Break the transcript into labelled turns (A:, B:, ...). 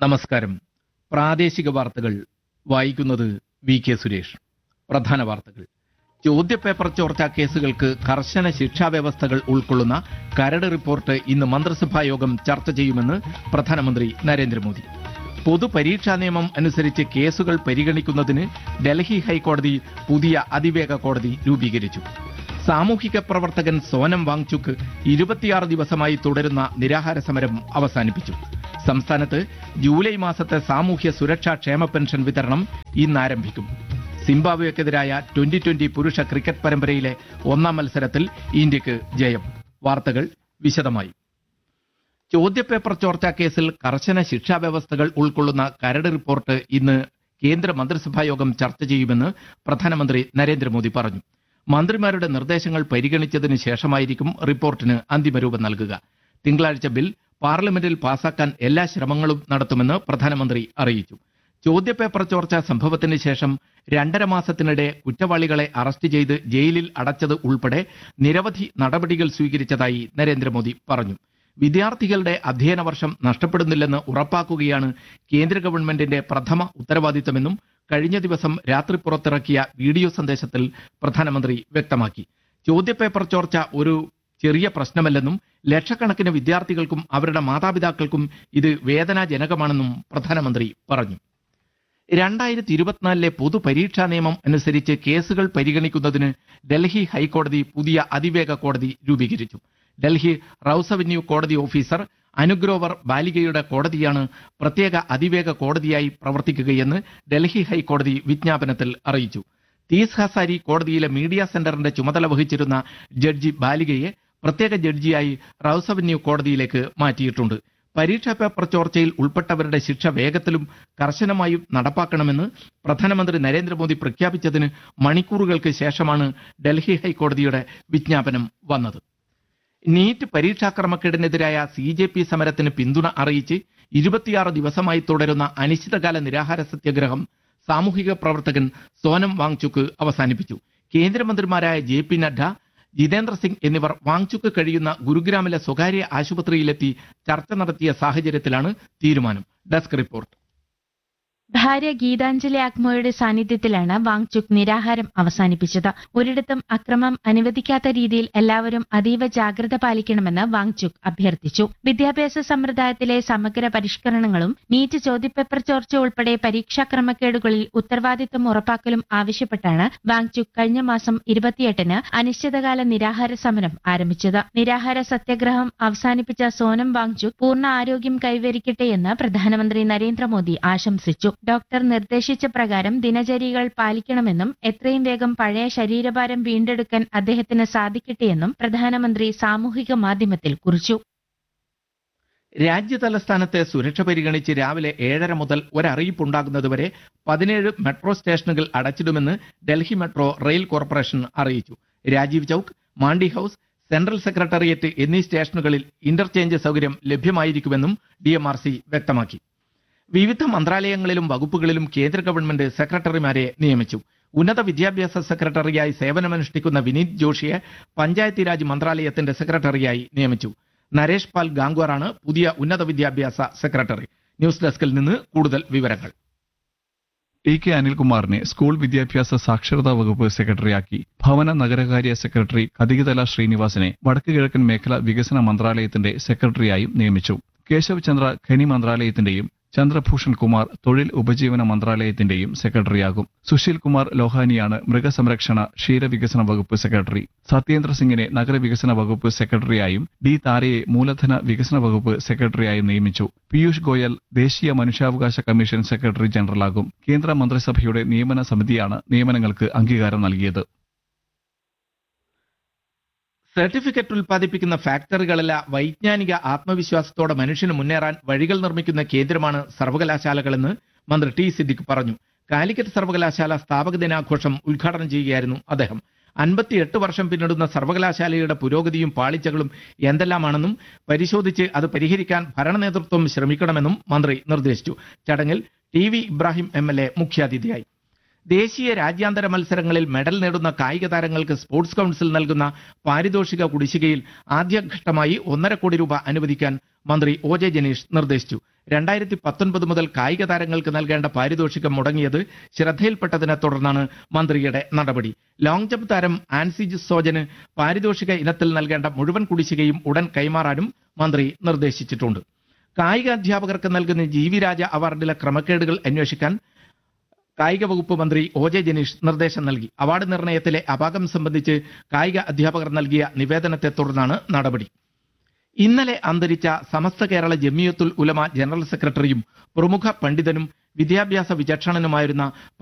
A: നമസ്കാരം പ്രാദേശിക വാർത്തകൾ വായിക്കുന്നത് വി കെ സുരേഷ് പ്രധാന വാർത്തകൾ ചോദ്യപേപ്പർ ചോർച്ചാ കേസുകൾക്ക് കർശന ശിക്ഷാ വ്യവസ്ഥകൾ ഉൾക്കൊള്ളുന്ന കരട് റിപ്പോർട്ട് ഇന്ന് മന്ത്രിസഭാ യോഗം ചർച്ച ചെയ്യുമെന്ന് പ്രധാനമന്ത്രി നരേന്ദ്രമോദി പൊതുപരീക്ഷാ നിയമം അനുസരിച്ച് കേസുകൾ പരിഗണിക്കുന്നതിന് ഡൽഹി ഹൈക്കോടതി പുതിയ അതിവേഗ കോടതി രൂപീകരിച്ചു സാമൂഹിക പ്രവർത്തകൻ സോനം വാങ്ചുക്ക് ഇരുപത്തിയാറ് ദിവസമായി തുടരുന്ന നിരാഹാര സമരം അവസാനിപ്പിച്ചു സംസ്ഥാനത്ത് ജൂലൈ മാസത്തെ സാമൂഹ്യ സുരക്ഷാ ക്ഷേമ പെൻഷൻ വിതരണം ഇന്ന് ആരംഭിക്കും സിംബാബ്വേക്കെതിരായ ട്വന്റി ട്വന്റി പുരുഷ ക്രിക്കറ്റ് പരമ്പരയിലെ ഒന്നാം മത്സരത്തിൽ ഇന്ത്യക്ക് ജയം വാർത്തകൾ വിശദമായി ചോദ്യപേപ്പർ ചോർച്ചാ കേസിൽ കർശന ശിക്ഷാ വ്യവസ്ഥകൾ ഉൾക്കൊള്ളുന്ന കരട് റിപ്പോർട്ട് ഇന്ന് കേന്ദ്ര മന്ത്രിസഭാ യോഗം ചർച്ച ചെയ്യുമെന്ന് പ്രധാനമന്ത്രി നരേന്ദ്രമോദി പറഞ്ഞു മന്ത്രിമാരുടെ നിർദ്ദേശങ്ങൾ പരിഗണിച്ചതിന് ശേഷമായിരിക്കും റിപ്പോർട്ടിന് അന്തിമരൂപം നൽകുക തിങ്കളാഴ്ച ബിൽ പാർലമെന്റിൽ പാസാക്കാൻ എല്ലാ ശ്രമങ്ങളും നടത്തുമെന്ന് പ്രധാനമന്ത്രി അറിയിച്ചു ചോദ്യപേപ്പർ ചോർച്ച സംഭവത്തിന് ശേഷം രണ്ടര മാസത്തിനിടെ കുറ്റവാളികളെ അറസ്റ്റ് ചെയ്ത് ജയിലിൽ അടച്ചത് ഉൾപ്പെടെ നിരവധി നടപടികൾ സ്വീകരിച്ചതായി നരേന്ദ്രമോദി പറഞ്ഞു വിദ്യാർത്ഥികളുടെ അധ്യയന വർഷം നഷ്ടപ്പെടുന്നില്ലെന്ന് ഉറപ്പാക്കുകയാണ് കേന്ദ്ര ഗവൺമെന്റിന്റെ പ്രഥമ ഉത്തരവാദിത്തമെന്നും കഴിഞ്ഞ ദിവസം രാത്രി പുറത്തിറക്കിയ വീഡിയോ സന്ദേശത്തിൽ പ്രധാനമന്ത്രി വ്യക്തമാക്കി ചോദ്യപേപ്പർ ചോർച്ച ഒരു ചെറിയ പ്രശ്നമല്ലെന്നും ലക്ഷക്കണക്കിന് വിദ്യാർത്ഥികൾക്കും അവരുടെ മാതാപിതാക്കൾക്കും ഇത് വേദനാജനകമാണെന്നും പ്രധാനമന്ത്രി പറഞ്ഞു രണ്ടായിരത്തി ഇരുപത്തിനാലിലെ പൊതുപരീക്ഷാ നിയമം അനുസരിച്ച് കേസുകൾ പരിഗണിക്കുന്നതിന് ഡൽഹി ഹൈക്കോടതി പുതിയ അതിവേഗ കോടതി രൂപീകരിച്ചു ഡൽഹി റൌസ് അവന്യൂ കോടതി ഓഫീസർ അനുഗ്രോവർ ബാലികയുടെ കോടതിയാണ് പ്രത്യേക അതിവേഗ കോടതിയായി പ്രവർത്തിക്കുകയെന്ന് ഡൽഹി ഹൈക്കോടതി വിജ്ഞാപനത്തിൽ അറിയിച്ചു തീസ് ഹസാരി കോടതിയിലെ മീഡിയ സെന്ററിന്റെ ചുമതല വഹിച്ചിരുന്ന ജഡ്ജി ബാലികയെ പ്രത്യേക ജഡ്ജിയായി റൌസ് അവന്യൂ കോടതിയിലേക്ക് മാറ്റിയിട്ടുണ്ട് പരീക്ഷാ പേപ്പർ ചോർച്ചയിൽ ഉൾപ്പെട്ടവരുടെ ശിക്ഷ വേഗത്തിലും കർശനമായും നടപ്പാക്കണമെന്ന് പ്രധാനമന്ത്രി നരേന്ദ്രമോദി പ്രഖ്യാപിച്ചതിന് മണിക്കൂറുകൾക്ക് ശേഷമാണ് ഡൽഹി ഹൈക്കോടതിയുടെ വിജ്ഞാപനം വന്നത് നീറ്റ് പരീക്ഷാക്രമക്കേടിനെതിരായ സി ജെ പി സമരത്തിന് പിന്തുണ അറിയിച്ച് ഇരുപത്തിയാറ് ദിവസമായി തുടരുന്ന അനിശ്ചിതകാല നിരാഹാര സത്യാഗ്രഹം സാമൂഹിക പ്രവർത്തകൻ സോനം വാങ്ചുക്ക് അവസാനിപ്പിച്ചു കേന്ദ്രമന്ത്രിമാരായ ജെ പി നഡ്ഡ ജിതേന്ദ്ര സിംഗ് എന്നിവർ വാങ്ചുക്ക് കഴിയുന്ന ഗുരുഗ്രാമിലെ സ്വകാര്യ ആശുപത്രിയിലെത്തി ചർച്ച നടത്തിയ സാഹചര്യത്തിലാണ് തീരുമാനം ഡെസ്ക് റിപ്പോർട്ട്
B: ഭാര്യ ഗീതാഞ്ജലി ആക്മോയുടെ സാന്നിധ്യത്തിലാണ് വാങ്ചുക് നിരാഹാരം അവസാനിപ്പിച്ചത് ഒരിടത്തും അക്രമം അനുവദിക്കാത്ത രീതിയിൽ എല്ലാവരും അതീവ ജാഗ്രത പാലിക്കണമെന്ന് വാങ്ചുക് അഭ്യർത്ഥിച്ചു വിദ്യാഭ്യാസ സമ്പ്രദായത്തിലെ സമഗ്ര പരിഷ്കരണങ്ങളും നീറ്റ് ചോദ്യപേപ്പർ ചോർച്ച ഉൾപ്പെടെ പരീക്ഷാ ക്രമക്കേടുകളിൽ ഉത്തരവാദിത്വം ഉറപ്പാക്കലും ആവശ്യപ്പെട്ടാണ് വാങ്ചുക് കഴിഞ്ഞ മാസം ഇരുപത്തിയെട്ടിന് അനിശ്ചിതകാല നിരാഹാര സമരം ആരംഭിച്ചത് നിരാഹാര സത്യാഗ്രഹം അവസാനിപ്പിച്ച സോനം വാങ്ചുക് പൂർണ്ണ ആരോഗ്യം കൈവരിക്കട്ടെയെന്ന് പ്രധാനമന്ത്രി നരേന്ദ്രമോദി ആശംസിച്ചു ഡോക്ടർ നിർദ്ദേശിച്ച പ്രകാരം ദിനചര്യകൾ പാലിക്കണമെന്നും എത്രയും വേഗം പഴയ ശരീരഭാരം വീണ്ടെടുക്കാൻ അദ്ദേഹത്തിന് സാധിക്കട്ടെയെന്നും പ്രധാനമന്ത്രി സാമൂഹിക മാധ്യമത്തിൽ കുറിച്ചു
A: രാജ്യതലസ്ഥാനത്തെ സുരക്ഷ പരിഗണിച്ച് രാവിലെ ഏഴര മുതൽ ഒരറിയിപ്പുണ്ടാകുന്നതുവരെ പതിനേഴ് മെട്രോ സ്റ്റേഷനുകൾ അടച്ചിടുമെന്ന് ഡൽഹി മെട്രോ റെയിൽ കോർപ്പറേഷൻ അറിയിച്ചു Rajiv Chowk Mandi House Central Secretariat എന്നീ സ്റ്റേഷനുകളിൽ ഇന്റർചേഞ്ച് സൗകര്യം ലഭ്യമായിരിക്കുമെന്നും ഡി വ്യക്തമാക്കി വിവിധ മന്ത്രാലയങ്ങളിലും വകുപ്പുകളിലും കേന്ദ്ര ഗവൺമെന്റ് സെക്രട്ടറിമാരെ നിയമിച്ചു ഉന്നത വിദ്യാഭ്യാസ സെക്രട്ടറിയായി സേവനമനുഷ്ഠിക്കുന്ന വിനീത് ജോഷിയെ പഞ്ചായത്തി രാജ് മന്ത്രാലയത്തിന്റെ സെക്രട്ടറിയായി നിയമിച്ചു നരേഷ് പാൽ ഗാംഗ്വാറാണ് പുതിയ ഉന്നത വിദ്യാഭ്യാസ സെക്രട്ടറി ന്യൂസ് ഡെസ്കിൽ നിന്ന് കൂടുതൽ വിവരങ്ങൾ
C: ടി കെ അനിൽകുമാറിനെ സ്കൂൾ വിദ്യാഭ്യാസ സാക്ഷരതാ വകുപ്പ് സെക്രട്ടറിയാക്കി ഭവന നഗരകാര്യ സെക്രട്ടറി കതികതല ശ്രീനിവാസനെ വടക്ക് കിഴക്കൻ മേഖല വികസന മന്ത്രാലയത്തിന്റെ സെക്രട്ടറിയായും നിയമിച്ചു കേശവ് ചന്ദ്ര ഖനി മന്ത്രാലയത്തിന്റെയും ചന്ദ്രഭൂഷൺ കുമാർ തൊഴിൽ ഉപജീവന മന്ത്രാലയത്തിന്റെയും സെക്രട്ടറിയാകും സുശീൽ കുമാർ ലോഹാനിയാണ് മൃഗസംരക്ഷണ ക്ഷീരവികസന വകുപ്പ് സെക്രട്ടറി സത്യേന്ദ്ര സിംഗിനെ നഗരവികസന വകുപ്പ് സെക്രട്ടറിയായും ഡി താരയെ മൂലധന വികസന വകുപ്പ് സെക്രട്ടറിയായും നിയമിച്ചു പീയൂഷ് ഗോയൽ ദേശീയ മനുഷ്യാവകാശ കമ്മീഷൻ സെക്രട്ടറി ജനറലാകും കേന്ദ്ര മന്ത്രിസഭയുടെ നിയമന സമിതിയാണ് നിയമനങ്ങൾക്ക് അംഗീകാരം നൽകിയത്
A: സർട്ടിഫിക്കറ്റ് ഉൽപ്പാദിപ്പിക്കുന്ന ഫാക്ടറികളല്ല വൈജ്ഞാനിക ആത്മവിശ്വാസത്തോടെ മനുഷ്യന് മുന്നേറാൻ വഴികൾ നിർമ്മിക്കുന്ന കേന്ദ്രമാണ് സർവകലാശാലകളെന്ന് മന്ത്രി ടി സിദ്ദിഖ് പറഞ്ഞു കാലിക്കറ്റ് സർവകലാശാല സ്ഥാപക ദിനാഘോഷം ഉദ്ഘാടനം ചെയ്യുകയായിരുന്നു അദ്ദേഹം അൻപത്തിയെട്ട് വർഷം പിന്നിടുന്ന സർവകലാശാലയുടെ പുരോഗതിയും പാളിച്ചകളും എന്തെല്ലാമാണെന്നും പരിശോധിച്ച് അത് പരിഹരിക്കാൻ ഭരണ നേതൃത്വം ശ്രമിക്കണമെന്നും മന്ത്രി നിർദ്ദേശിച്ചു ചടങ്ങിൽ T V Ibrahim M L A മുഖ്യാതിഥിയായി ദേശീയ രാജ്യാന്തര മത്സരങ്ങളിൽ മെഡൽ നേടുന്ന കായിക താരങ്ങൾക്ക് സ്പോർട്സ് കൌൺസിൽ നൽകുന്ന പാരിതോഷിക കുടിശ്ശികയിൽ ആദ്യഘട്ടമായി ഒന്നര കോടി രൂപ അനുവദിക്കാൻ മന്ത്രി ഒ ജെ ജനീഷ് നിർദ്ദേശിച്ചു രണ്ടായിരത്തി പത്തൊൻപത് മുതൽ കായിക താരങ്ങൾക്ക് നൽകേണ്ട പാരിതോഷികം മുടങ്ങിയത് ശ്രദ്ധയിൽപ്പെട്ടതിനെ തുടർന്നാണ് മന്ത്രിയുടെ നടപടി ലോങ് ജമ്പ് താരം ആൻസി സോജന് പാരിതോഷിക ഇനത്തിൽ നൽകേണ്ട മുഴുവൻ കുടിശ്ശികയും ഉടൻ കൈമാറാനും മന്ത്രി നിർദ്ദേശിച്ചിട്ടുണ്ട് കായിക അധ്യാപകർക്ക് നൽകുന്ന ജി വി രാജ അവാർഡിലെ ക്രമക്കേടുകൾ അന്വേഷിക്കാൻ കായിക വകുപ്പ് മന്ത്രി ഒ ജെ ജനീഷ് നിർദ്ദേശം നൽകി അവാർഡ് നിർണയത്തിലെ അപാകം സംബന്ധിച്ച് കായിക അധ്യാപകർ നൽകിയ നിവേദനത്തെ തുടർന്നാണ് നടപടി ഇന്നലെ അന്തരിച്ച സമസ്ത കേരള ജമിയത്തുൽ ഉലമ ജനറൽ സെക്രട്ടറിയും പ്രമുഖ പണ്ഡിതനും വിദ്യാഭ്യാസ വിചക്ഷണനുമായിരുന്ന